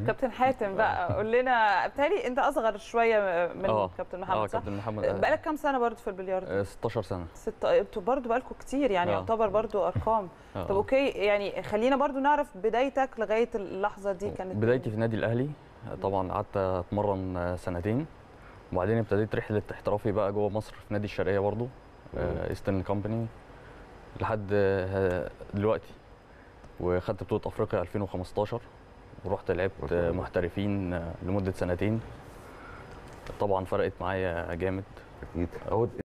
كابتن حاتم بقى قول لنا بالتالي انت اصغر شويه من اه كابتن اه محمد صح؟ كابتن محمد آه، بقالك كام سنه برضه في البلياردو؟ آه، 16 سنه ستة انتوا برضه بقالكم كتير يعني آه. يعتبر برضه ارقام آه، طب آه. اوكي يعني خلينا برضه نعرف بدايتك لغايه اللحظه دي كانت بدايتي في النادي الاهلي طبعا قعدت اتمرن آه، سنتين وبعدين ابتديت رحله احترافي بقى جوه مصر في نادي الشرقيه برضو ايسترن كومباني لحد آه، دلوقتي وخدت بطوله افريقيا 2015 ورحت لعبت ما شاء آه، الله. محترفين آه، لمده سنتين طبعا فرقت معايا جامد اكيد هو